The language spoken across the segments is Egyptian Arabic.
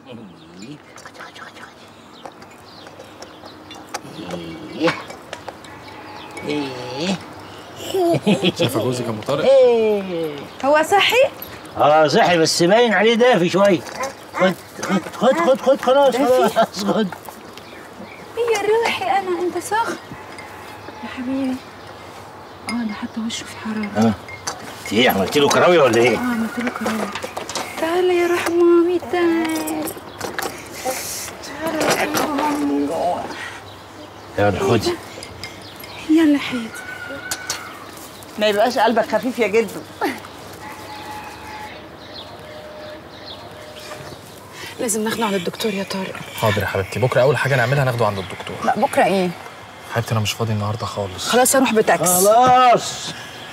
شايفه جوزك يا ام طارق هو صحي؟ اه صحي بس باين عليه دافي شويه خد خد خد خد خد خلاص خلاص خد يا روحي انا انت سخن يا حبيبي اه ده حتى وشه في حراره اه انت ايه عملت له كراويه ولا ايه؟ اه عملت له كرامه تعالى يا روح مامي تعالى تعالى يا روح مامي يلا خد يلا حياتي ما يبقاش قلبك خفيف يا جدو لازم ناخده على الدكتور يا طارق حاضر يا حبيبتي بكره اول حاجه نعملها ناخده عند الدكتور لا بكره ايه حبيبتي انا مش فاضي النهارده خالص خلاص اروح بتاكس خلاص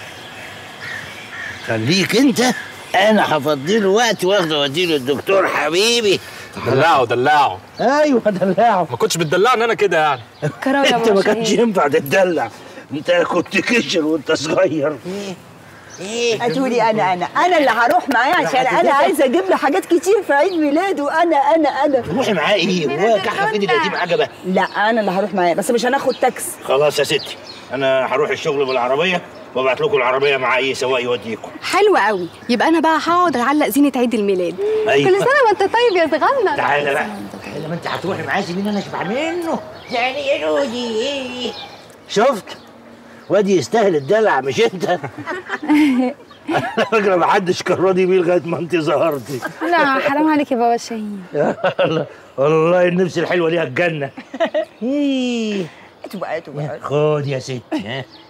خليك انت انا هفضي له وقت واخده واديه للدكتور حبيبي دلعه دلعه ايوه دلعه ما كنتش بتدلعني انا كده يعني كراوي يا انت ما بابا كانش شهيد. ينفع تتدلع انت كنت كشر وانت صغير هتقولي انا انا انا اللي هروح معاه عشان انا عايزه اجيب له حاجات كتير في عيد ميلاده انا انا انا روحي معاه ايه هو كحه في ايدي القديم عجبه لا انا اللي هروح معاه بس مش هناخد تاكس خلاص يا ستي انا هروح الشغل بالعربيه وابعت لكم العربيه مع اي سواق يوديكم حلو قوي يبقى انا بقى هقعد اعلق زينه عيد الميلاد أيوة. كل سنه وانت طيب يا صغنن تعالى بقى تعالى ما انت هتروحي معاه سيبيني انا اشبع منه يعني يا رودي ايه شفت وادي يستاهل الدلع مش انت على فكره ما حدش كان راضي بيه لغايه ما انت ظهرتي لا حرام عليك يا بابا شاهين والله النفس الحلوه ليها الجنه إيه. هاتوا بقى هاتوا بقى خد يا ستي ها